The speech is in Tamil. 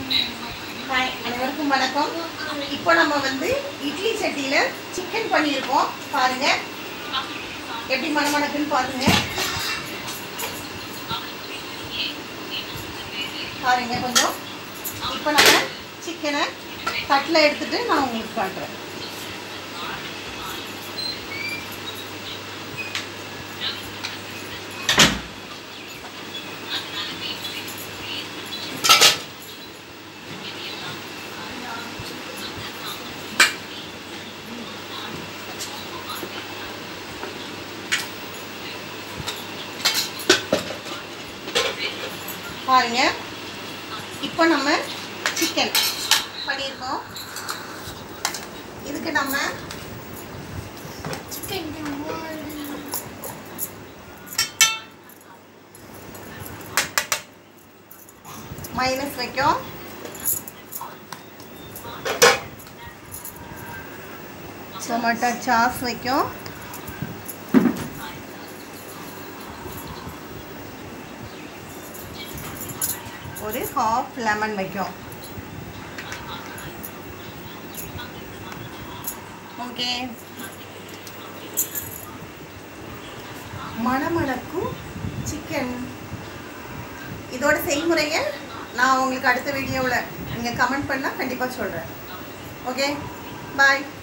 ஹாய் அனைவருக்கும் வணக்கம் இப்போ நம்ம வந்து இட்லி சட்டியில் சிக்கன் பண்ணியிருக்கோம் பாருங்க எப்படி மணமணக்குன்னு பாருங்க பாருங்க கொஞ்சம் இப்போ நம்ம சிக்கனை தட்டில் எடுத்துட்டு நான் உங்களுக்கு காட்டுறேன் பாருங்க இப்போ நம்ம சிக்கன் பண்ணியிருக்கோம் இதுக்கு நம்ம மைனஸ் வைக்கும் டொமேட்டோ சாஸ் வைக்கும் ஒரு ஹாஃப் லெமன் வைக்கும் ஓகே மணமணக்கும் சிக்கன் இதோட செய்முறையை நான் உங்களுக்கு அடுத்த வீடியோவில் நீங்கள் கமெண்ட் பண்ணால் கண்டிப்பாக சொல்கிறேன் ஓகே பாய்